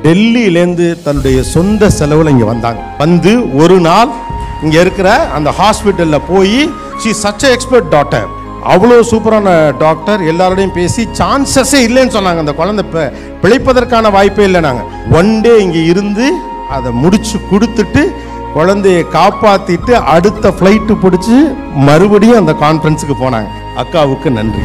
டெல்லியிலேருந்து தன்னுடைய சொந்த செலவில் இங்கே வந்தாங்க வந்து ஒரு நாள் இங்கே இருக்கிற அந்த ஹாஸ்பிட்டலில் போய் ஷி சச் எக்ஸ்பர்ட் டாக்டர் அவ்வளோ சூப்பரான டாக்டர் எல்லாரோடையும் பேசி சான்சஸே இல்லைன்னு சொன்னாங்க அந்த குழந்தை பி- பிழைப்பதற்கான வாய்ப்பே இல்லை நாங்கள் ஒன் டே இங்கே இருந்து அதை முடிச்சு கொடுத்துட்டு குழந்தைய காப்பாத்திட்டு அடுத்த ஃப்ளைட்டு பிடிச்சி மறுபடியும் அந்த கான்ஃபரன்ஸுக்கு போனாங்க அக்காவுக்கு நன்றி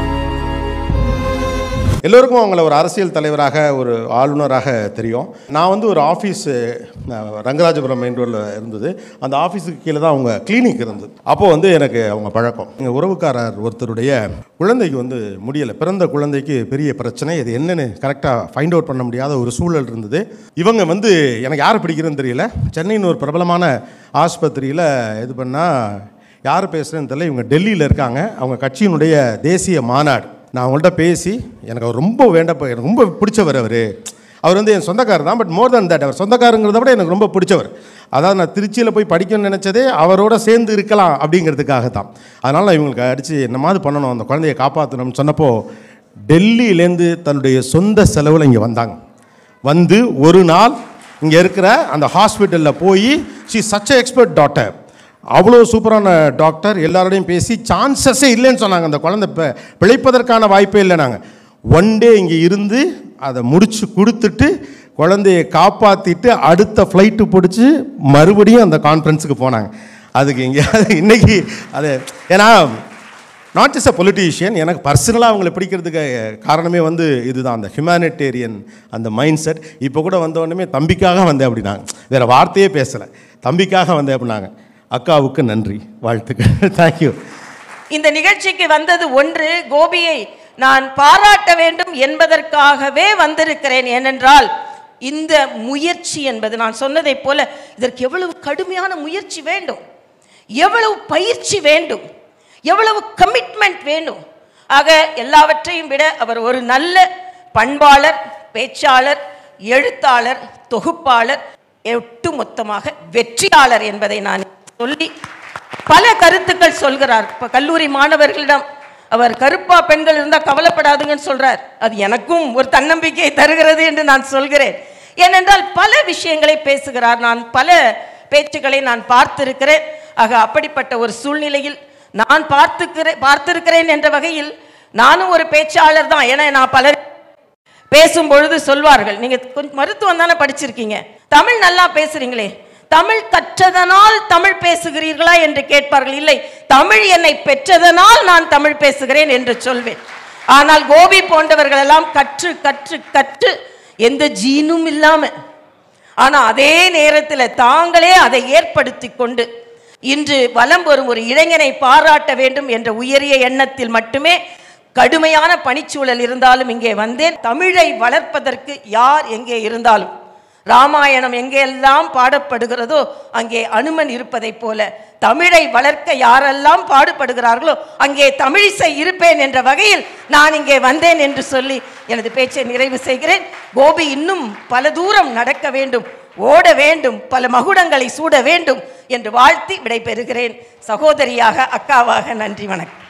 எல்லோருக்கும் அவங்கள ஒரு அரசியல் தலைவராக ஒரு ஆளுநராக தெரியும் நான் வந்து ஒரு ஆஃபீஸ் ரங்கராஜபுரம் மெயின் ரோடில் இருந்தது அந்த ஆஃபீஸுக்கு கீழே தான் அவங்க கிளினிக் இருந்தது அப்போது வந்து எனக்கு அவங்க பழக்கம் எங்கள் உறவுக்காரர் ஒருத்தருடைய குழந்தைக்கு வந்து முடியலை பிறந்த குழந்தைக்கு பெரிய பிரச்சனை இது என்னன்னு கரெக்டாக ஃபைண்ட் அவுட் பண்ண முடியாத ஒரு சூழல் இருந்தது இவங்க வந்து எனக்கு யார் பிடிக்கிறதுன்னு தெரியல சென்னையின் ஒரு பிரபலமான ஆஸ்பத்திரியில் இது பண்ணால் யார் பேசுகிறேன்னு தெரியல இவங்க டெல்லியில் இருக்காங்க அவங்க கட்சியினுடைய தேசிய மாநாடு நான் அவங்கள்ட்ட பேசி எனக்கு அவர் ரொம்ப வேண்டப்ப எனக்கு ரொம்ப பிடிச்சவர் அவர் அவர் வந்து என் சொந்தக்காரர் தான் பட் மோர் than தட் அவர் சொந்தக்காரங்கிறத விட எனக்கு ரொம்ப பிடிச்சவர் அதாவது நான் திருச்சியில் போய் படிக்கணும்னு நினச்சதே அவரோட சேர்ந்து இருக்கலாம் அப்படிங்கிறதுக்காக தான் அதனால் நான் இவங்களுக்கு அடித்து என்னமாவது பண்ணணும் அந்த குழந்தையை காப்பாற்றணும்னு சொன்னப்போ டெல்லியிலேருந்து தன்னுடைய சொந்த செலவில் இங்கே வந்தாங்க வந்து ஒரு நாள் இங்கே இருக்கிற அந்த ஹாஸ்பிட்டலில் போய் ஷி சச் எக்ஸ்பர்ட் டாக்டர் அவ்வளோ சூப்பரான டாக்டர் எல்லாரோடையும் பேசி சான்சஸே இல்லைன்னு சொன்னாங்க அந்த குழந்தை பி- பிழைப்பதற்கான வாய்ப்பே இல்லை நாங்கள் ஒன் டே இங்கே இருந்து அதை முடிச்சு கொடுத்துட்டு குழந்தைய காப்பாற்றிட்டு அடுத்த ஃப்ளைட்டு பிடிச்சி மறுபடியும் அந்த கான்ஃபரன்ஸுக்கு போனாங்க அதுக்கு இங்கே இன்னைக்கு அது ஏன்னா நாட் இஸ் அ பொலிட்டீஷியன் எனக்கு பர்சனலாக அவங்களை பிடிக்கிறதுக்கு காரணமே வந்து இதுதான் அந்த ஹியூமனிடேரியன் அந்த மைண்ட் செட் இப்போ கூட வந்த உடனே தம்பிக்காக வந்தேன் அப்படின்னாங்க வேறு வார்த்தையே பேசலை தம்பிக்காக வந்தேன் அப்படின்னாங்க அக்காவுக்கு நன்றி வாழ்த்துக்கள் தேங்க்யூ இந்த நிகழ்ச்சிக்கு வந்தது ஒன்று கோபியை நான் பாராட்ட வேண்டும் என்பதற்காகவே வந்திருக்கிறேன் ஏனென்றால் இந்த முயற்சி என்பது நான் சொன்னதைப் போல இதற்கு எவ்வளவு கடுமையான முயற்சி வேண்டும் எவ்வளவு பயிற்சி வேண்டும் எவ்வளவு கமிட்மெண்ட் வேண்டும் ஆக எல்லாவற்றையும் விட அவர் ஒரு நல்ல பண்பாளர் பேச்சாளர் எழுத்தாளர் தொகுப்பாளர் ஒட்டு மொத்தமாக வெற்றியாளர் என்பதை நான் சொல்லி பல கருத்துக்கள் சொல்கிறார் இப்போ கல்லூரி மாணவர்களிடம் அவர் கருப்பா பெண்கள் இருந்தால் கவலைப்படாதுங்கன்னு சொல்றார் அது எனக்கும் ஒரு தன்னம்பிக்கையை தருகிறது என்று நான் சொல்கிறேன் ஏனென்றால் பல விஷயங்களை பேசுகிறார் நான் பல பேச்சுக்களை நான் பார்த்திருக்கிறேன் ஆக அப்படிப்பட்ட ஒரு சூழ்நிலையில் நான் பார்த்துக்கிறேன் பார்த்திருக்கிறேன் என்ற வகையில் நானும் ஒரு பேச்சாளர் தான் ஏன்னா நான் பல பேசும் பொழுது சொல்வார்கள் நீங்க கொஞ்சம் மருத்துவம் தானே படிச்சிருக்கீங்க தமிழ் நல்லா பேசுறீங்களே தமிழ் கற்றதனால் தமிழ் பேசுகிறீர்களா என்று கேட்பார்கள் இல்லை தமிழ் என்னை பெற்றதனால் நான் தமிழ் பேசுகிறேன் என்று சொல்வேன் ஆனால் கோபி போன்றவர்கள் எல்லாம் கற்று கற்று கற்று எந்த ஜீனும் இல்லாம ஆனா அதே நேரத்தில் தாங்களே அதை ஏற்படுத்தி கொண்டு இன்று வலம் வரும் ஒரு இளைஞனை பாராட்ட வேண்டும் என்ற உயரிய எண்ணத்தில் மட்டுமே கடுமையான பணிச்சூழல் இருந்தாலும் இங்கே வந்தேன் தமிழை வளர்ப்பதற்கு யார் எங்கே இருந்தாலும் ராமாயணம் எங்கெல்லாம் பாடப்படுகிறதோ அங்கே அனுமன் இருப்பதைப் போல தமிழை வளர்க்க யாரெல்லாம் பாடுபடுகிறார்களோ அங்கே தமிழிசை இருப்பேன் என்ற வகையில் நான் இங்கே வந்தேன் என்று சொல்லி எனது பேச்சை நிறைவு செய்கிறேன் கோபி இன்னும் பல தூரம் நடக்க வேண்டும் ஓட வேண்டும் பல மகுடங்களை சூட வேண்டும் என்று வாழ்த்தி விடைபெறுகிறேன் சகோதரியாக அக்காவாக நன்றி வணக்கம்